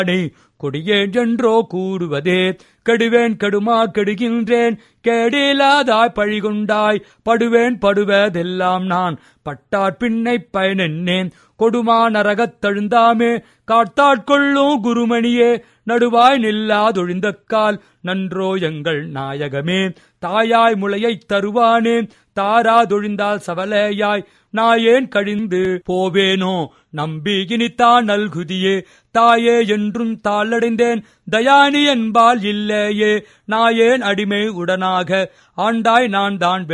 அடே கொடியேன் என்றோ கூறுவதே கெடுவேன் கெடுமா கெடுகின்றேன் கேடிலாதாய் பழிகொண்டாய் படுவேன் படுவதெல்லாம் நான் பட்டாற் பின்னை பயனென்னேன் கொடுமா நரகத் தழுந்தாமே காத்தாட்கொள்ளும் குருமணியே நடுவாய் நில்லாதொழிந்த கால் நன்றோ எங்கள் நாயகமே தாயாய் முளையைத் தருவானே தாராதொழிந்தால் சவலையாய் நாயேன் கழிந்து போவேனோ நம்பி இனித்தான் நல்குதியே தாயே என்றும் தாளடைந்தேன் தயானி என்பால் இல்லையே நாயேன் அடிமை உடனாக ஆண்டாய் நான் தான்